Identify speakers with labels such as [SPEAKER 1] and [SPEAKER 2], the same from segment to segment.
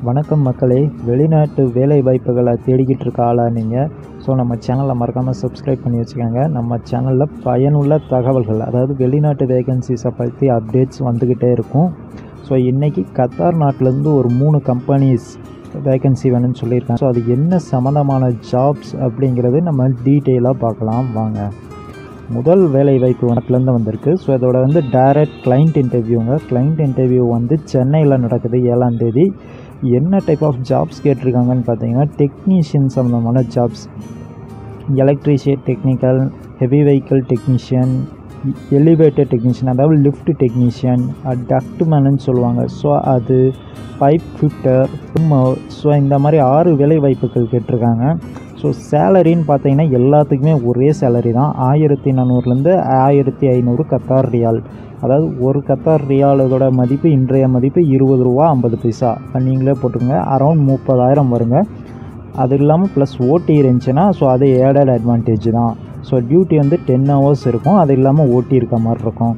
[SPEAKER 1] வணக்கம் மக்களே வெளிநாட்டு வேலை வாய்ப்புகளை தேடிக்கிட்டு இருக்க ஆளா நீங்கள் ஸோ நம்ம சேனலை மறக்காமல் சப்ஸ்கிரைப் பண்ணி வச்சுக்கோங்க நம்ம சேனலில் பயனுள்ள தகவல்கள் அதாவது வெளிநாட்டு வேகன்சிஸை பற்றி அப்டேட்ஸ் வந்துக்கிட்டே இருக்கும் ஸோ இன்றைக்கி கத்தார் நாட்டிலேருந்து ஒரு மூணு கம்பெனிஸ் வேகன்சி வேணும்னு சொல்லியிருக்காங்க ஸோ அது என்ன சம்மந்தமான ஜாப்ஸ் அப்படிங்கிறது நம்ம டீட்டெயிலாக பார்க்கலாம் வாங்க முதல் வேலை வாய்ப்பு நாட்டிலேருந்து வந்திருக்கு ஸோ இதோட வந்து டைரக்ட் கிளைண்ட் இன்டர்வியூங்க கிளைண்ட் இன்டர்வியூ வந்து சென்னையில் நடக்குது ஏழாம் தேதி என்ன டைப் ஆஃப் ஜாப்ஸ் கேட்டிருக்காங்கன்னு பார்த்தீங்கன்னா டெக்னீஷியன் சம்மந்தமான jobs electrician technical heavy vehicle technician elevator technician அதாவது லிஃப்ட் டெக்னீஷியன் டக்ட் மேனுன்னு சொல்லுவாங்க ஸோ அது பைப் ஃபிட்டர் ஸோ இந்த மாதிரி ஆறு வேலை வாய்ப்புகள் கேட்டிருக்காங்க ஸோ சேலரின்னு பார்த்தீங்கன்னா எல்லாத்துக்குமே ஒரே சேலரி தான் ஆயிரத்தி நானூறுலேருந்து ஆயிரத்தி ஐநூறு கத்தார் ரியால் அதாவது ஒரு கத்தார் ரியாலோட மதிப்பு இன்றைய மதிப்பு இருபது ரூபா ஐம்பது பைசா நீங்களே போட்டுங்க அரௌண்ட் முப்பதாயிரம் வருங்க அது இல்லாமல் ப்ளஸ் ஓடி இருந்துச்சுன்னா ஸோ அது ஏடட் அட்வான்டேஜ் தான் ஸோ டியூட்டி வந்து டென் ஹவர்ஸ் இருக்கும் அது இல்லாமல் ஓட்டி இருக்க மாதிரி இருக்கும்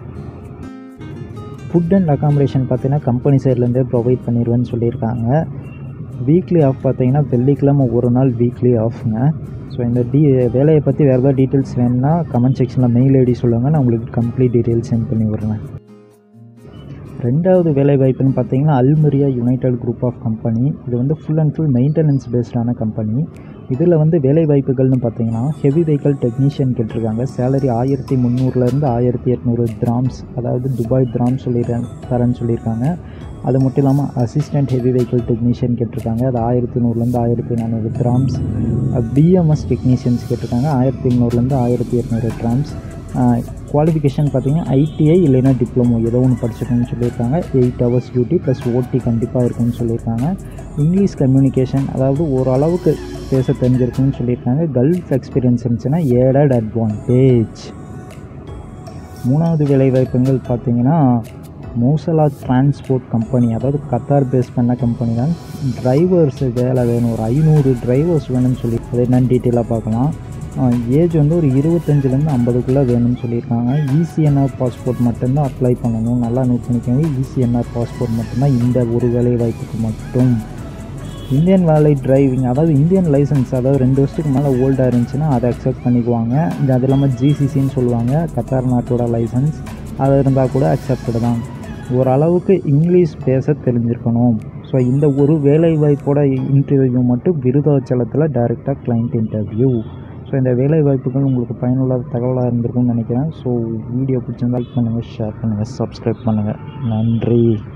[SPEAKER 1] ஃபுட் அண்ட் அகாமடேஷன் பார்த்தீங்கன்னா கம்பெனி சைட்லேருந்தே ப்ரொவைட் பண்ணிடுவேன்னு சொல்லியிருக்காங்க வீக்லி ஆஃப் பார்த்தீங்கன்னா வெள்ளிக்கிழமை ஒரு நாள் வீக்லி ஆஃப்ங்க ஸோ இந்த டி வேலையை பற்றி வேறு ஏதாவது டீட்டெயில்ஸ் வேணும்னா கமெண்ட் செக்ஷனில் மெயில் ஐடி சொல்லுங்கள் நான் உங்களுக்கு கம்ப்ளீட் டீட்டெயில்ஸ் சென்ட் பண்ணி விடுறேன் ரெண்டாவது வேலை வாய்ப்புன்னு பார்த்தீங்கன்னா Almaria united group of company இது வந்து ஃபுல் அண்ட் ஃபுல் மெயின்டெனன்ஸ் பேஸ்டான கம்பெனி இதில் வந்து வேலை வாய்ப்புகள்னு பார்த்தீங்கன்னா ஹெவி வெஹிக்கல் டெக்னீஷியன் கேட்டிருக்காங்க சேலரி ஆயிரத்தி முந்நூறுலேருந்து ஆயிரத்தி எட்நூறு திராம்ஸ் அதாவது துபாய் திராம்ஸ் சொல்லிடுறேன் தரேன்னு சொல்லியிருக்காங்க அது மட்டும் இல்லாமல் அசிஸ்டன்ட் ஹெவி வெஹிக்கிள் டெக்னீஷியன் கேட்டிருக்காங்க அது ஆயிரத்தி நூறுலேருந்து ஆயிரத்தி நானூறு கிராம்ஸ் பிஎம்எஸ் டெக்னீஷியன்ஸ் கேட்டிருக்காங்க ஆயிரத்தி முந்நூறுலேருந்து ஆயிரத்தி எட்நூறு கிராம்ஸ் குவாலிஃபிகேஷன் பார்த்தீங்கன்னா ஐடிஐ இல்லைன்னா டிப்ளமோ ஏதோ ஒன்று படிச்சிருக்கணும்னு சொல்லியிருக்காங்க எயிட் ஹவர்ஸ் டியூட்டி ப்ளஸ் ஓடி கண்டிப்பாக இருக்கும்னு சொல்லியிருக்காங்க இங்கிலீஷ் கம்யூனிகேஷன் அதாவது ஓரளவுக்கு பேச தெரிஞ்சிருக்குன்னு சொல்லியிருக்காங்க கல்ஃப் எக்ஸ்பீரியன்ஸ் இருந்துச்சுன்னா ஏடட் அட்வான்டேஜ் மூணாவது வேலைவாய்ப்புகள் பார்த்தீங்கன்னா மோசலா டிரான்ஸ்போர்ட் கம்பெனி அதாவது கத்தார் பேஸ் பண்ண கம்பெனி தான் டிரைவர்ஸு வேலை வேணும் ஒரு ஐநூறு டிரைவர்ஸ் வேணும்னு சொல்லி அது என்னன்னு டீட்டெயிலாக பார்க்கலாம் ஏஜ் வந்து ஒரு இருபத்தஞ்சிலேருந்து ஐம்பதுக்குள்ளே வேணும்னு சொல்லியிருக்காங்க இசிஎன்ஆர் பாஸ்போர்ட் மட்டும்தான் அப்ளை பண்ணணும் நல்லா நோட் பண்ணிக்கோங்க இசிஎன்ஆர் பாஸ்போர்ட் மட்டும்தான் இந்த ஒரு வேலை வாய்ப்புக்கு மட்டும் இந்தியன் வேலை டிரைவிங் அதாவது இந்தியன் லைசன்ஸ் அதாவது ரெண்டு வருஷத்துக்கு மேலே ஓல்டாக இருந்துச்சுன்னா அதை அக்செப்ட் பண்ணிக்குவாங்க இந்த அது இல்லாமல் ஜிசிசின்னு சொல்லுவாங்க கத்தார் நாட்டோட லைசன்ஸ் அது இருந்தால் கூட அக்செப்டடு தான் ஓரளவுக்கு இங்கிலீஷ் பேச தெரிஞ்சிருக்கணும் ஸோ இந்த ஒரு வேலை வாய்ப்போட இன்டர்வியூ மட்டும் விருதாச்சலத்தில் டைரெக்டாக கிளைண்ட் இன்டர்வியூ ஸோ இந்த வேலை வாய்ப்புகள் உங்களுக்கு பயனுள்ள தகவலாக இருந்திருக்கும்னு நினைக்கிறேன் ஸோ வீடியோ பிடிச்சிருந்தா லைக் பண்ணுங்கள் ஷேர் பண்ணுங்கள் சப்ஸ்கிரைப் பண்ணுங்கள் நன்றி